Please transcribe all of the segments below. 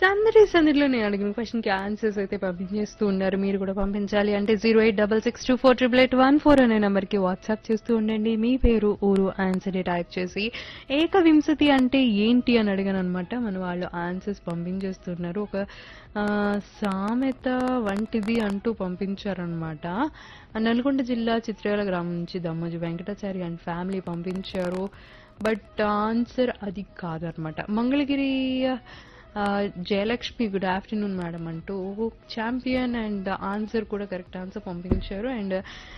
సందడి సందడిలో నేను అడిగిన క్వశ్చన్ కి ఆన్సర్స్ అయితే పంపించేస్తూ ఉన్నారు మీరు కూడా పంపించాలి అంటే zero eight double six two four triple eight one four అనే నెంబర్ కి వాట్సాప్ చేస్తూ ఉండండి మీ పేరు ఊరు ఆన్సర్ టైప్ చేసి ఏకవింశతి అంటే ఏంటి అని అడిగాను అనమాట మన వాళ్ళు ఆన్సర్స్ పంపించేస్తున్నారు ఒక ఆ, సామెత వంటిది అంటూ పంపించారనమాట నల్గొండ జిల్లా చిత్రాల గ్రామం నుంచి దమ్మోజు వెంకటాచారి అండ్ ఫ్యామిలీ పంపించారు బట్ ఆన్సర్ అది కాదనమాట మంగళగిరి ఆ, జయలక్ష్మి గుడ్ ఆఫ్టర్నూన్ మేడం అంటూ ఛాంపియన్ అండ్ ఆన్సర్ కూడా కరెక్ట్ ఆన్సర్ పంపించారు అండ్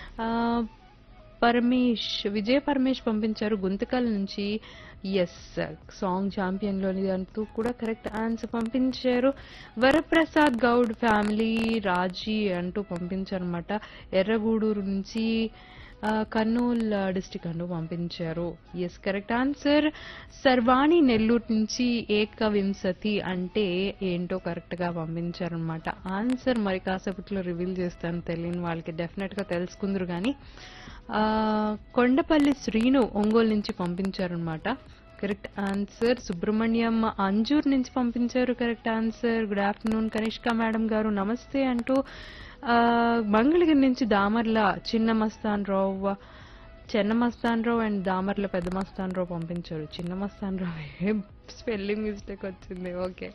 పరమేష్ విజయ్ పరమేష్ పంపించారు గుంతకల్ నుంచి ఎస్ సాంగ్ ఛాంపియన్ లోనిది అంటూ కూడా కరెక్ట్ ఆన్సర్ పంపించారు వరప్రసాద్ గౌడ్ ఫ్యామిలీ రాజీ అంటూ పంపించారు అనమాట ఎర్రగూడూరు నుంచి ఆ, కర్నూల్ డిస్టిక్ అంటూ పంపించారు ఎస్ కరెక్ట్ ఆన్సర్ సర్వాణి నెల్లూరు నుంచి ఏకవింశతి అంటే ఏంటో కరెక్ట్ గా పంపించారు అనమాట ఆన్సర్ మరి కాసేపట్లో రివీల్ చేస్తాను తెలియని వాళ్ళకి డెఫినెట్ గా తెలుసుకుందరు కానీ ఆ, కొండపల్లి శ్రీను ఒంగోలు నుంచి పంపించారనమాట కరెక్ట్ ఆన్సర్ సుబ్రహ్మణ్యం అంజూర్ నుంచి పంపించారు correct answer good afternoon Kanishka madam గారు నమస్తే అంటూ ఆ, మంగళగిరి నుంచి దామర్ల చిన్న మస్తాన్ రావు చిన్న మస్తాన్ రావు అండ్ దామర్ల పెద్ద మస్తాన్ రావు పంపించారు చిన్న మస్తాన్ రావు స్పెల్లింగ్ మిస్టేక్ వచ్చింది ఓకే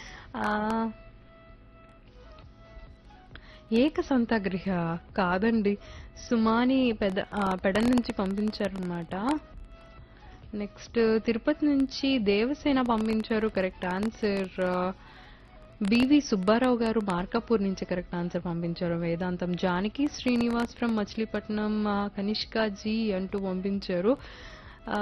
ఏక సంతగృహ కాదండి సుమాని పెద ఆ, పెడ నుంచి పంపించారనమాట నెక్స్ట్ తిరుపతి నుంచి దేవసేన పంపించారు కరెక్ట్ ఆన్సర్ బివి సుబ్బారావు గారు మార్కాపూర్ నుంచి కరెక్ట్ ఆన్సర్ పంపించారు వేదాంతం జానకి శ్రీనివాస్ ఫ్రమ్ మచిలీపట్నం ఆ, కనిష్క జీ అంటూ పంపించారు ఆ,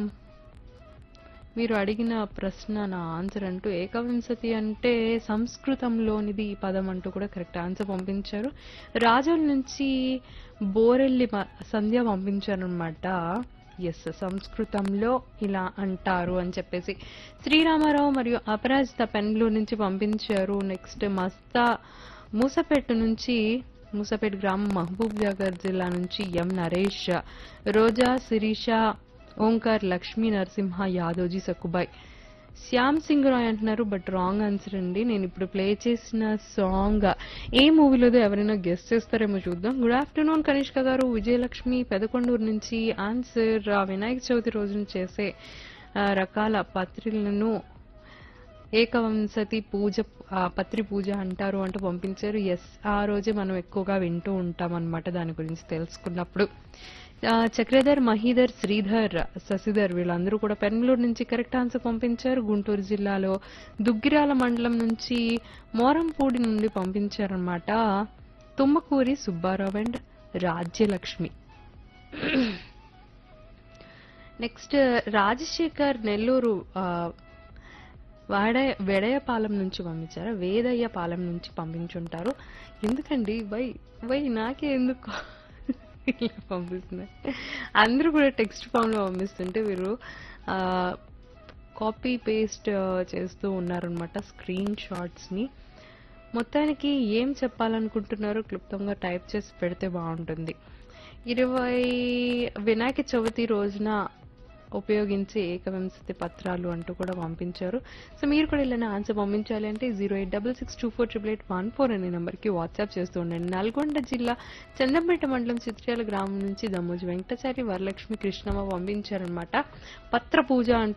మీరు అడిగిన ప్రశ్న నా ఆన్సర్ అంటూ ఏకవింశతి అంటే సంస్కృతంలోనిది ఈ పదం అంటూ కూడా కరెక్ట్ ఆన్సర్ పంపించారు రాజోల్ నుంచి బోరెల్లి మ- సంధ్య పంపించారనమాట ఎస్ సంస్కృతంలో ఇలా అంటారు అని చెప్పేసి శ్రీరామారావు మరియు అపరాజిత పెన్లూరు నుంచి పంపించారు నెక్స్ట్ మస్తా మూసపేట నుంచి మూసపేట గ్రామం మహబూబ్ నగర్ జిల్లా నుంచి ఎం నరేష్ రోజా శిరీష ఓంకార్ లక్ష్మీ నరసింహ యాదవ్జీ సక్కుబాయ్ శ్యామ్ సింగ్ రాయ్ అంటున్నారు బట్ రాంగ్ ఆన్సర్ అండి నేను ఇప్పుడు ప్లే చేసిన సాంగ్ ఏ మూవీలోదో ఎవరైనా గెస్ట్ చేస్తారేమో చూద్దాం గుడ్ ఆఫ్టర్నూన్ కనిష్క గారు విజయలక్ష్మి పెదకొండూరు నుంచి ఆన్సర్ ఆ వినాయక చవితి రోజున చేసే ఆ, రకాల పత్రిలను ఏకవంశతి పూజ ఆ, పత్రి పూజ అంటారు అంటూ పంపించారు ఎస్ ఆ రోజే మనం ఎక్కువగా వింటూ ఉంటాం అన్నమాట దాని గురించి తెలుసుకున్నప్పుడు ఆ, చక్రధర్ మహీధర్ శ్రీధర్ శశిధర్ వీళ్ళందరూ కూడా పెన్మలూరు నుంచి కరెక్ట్ ఆన్సర్ పంపించారు గుంటూరు జిల్లాలో దుగ్గిరాల మండలం నుంచి మోరంపూడి నుండి పంపించారనమాట తుమ్మకూరి సుబ్బారావు అండ్ రాజ్యలక్ష్మి నెక్స్ట్ రాజశేఖర్ నెల్లూరు ఆ, వాడ వెడయపాలెం నుంచి పంపించారు వేదయ్య పాలెం నుంచి పంపించుంటారు ఎందుకండి వై వై నాకే ఎందుకు ఇలా పంపిస్తున్నారు అందరూ కూడా టెక్స్ట్ ఫామ్ లో పంపిస్తుంటే వీరు కాపీ పేస్ట్ చేస్తూ ఉన్నారనమాట స్క్రీన్ షాట్స్ ని మొత్తానికి ఏం చెప్పాలనుకుంటున్నారో క్లుప్తంగా టైప్ చేసి పెడితే బాగుంటుంది ఇరవై వినాయక చవితి రోజున ఉపయోగించే ఏకవింశతి పత్రాలు అంటూ కూడా పంపించారు సో మీరు కూడా ఇలా ఆన్సర్ పంపించాలి అంటే zero eight double six two four triple eight one four అనే నెంబర్కి వాట్సాప్ చేస్తూ ఉండండి నల్గొండ జిల్లా చందంపేట మండలం చిత్రాల గ్రామం నుంచి దమ్మోజు వెంకటాచారి వరలక్ష్మి కృష్ణమ్మ పంపించారనమాట పత్ర పూజ అంటూ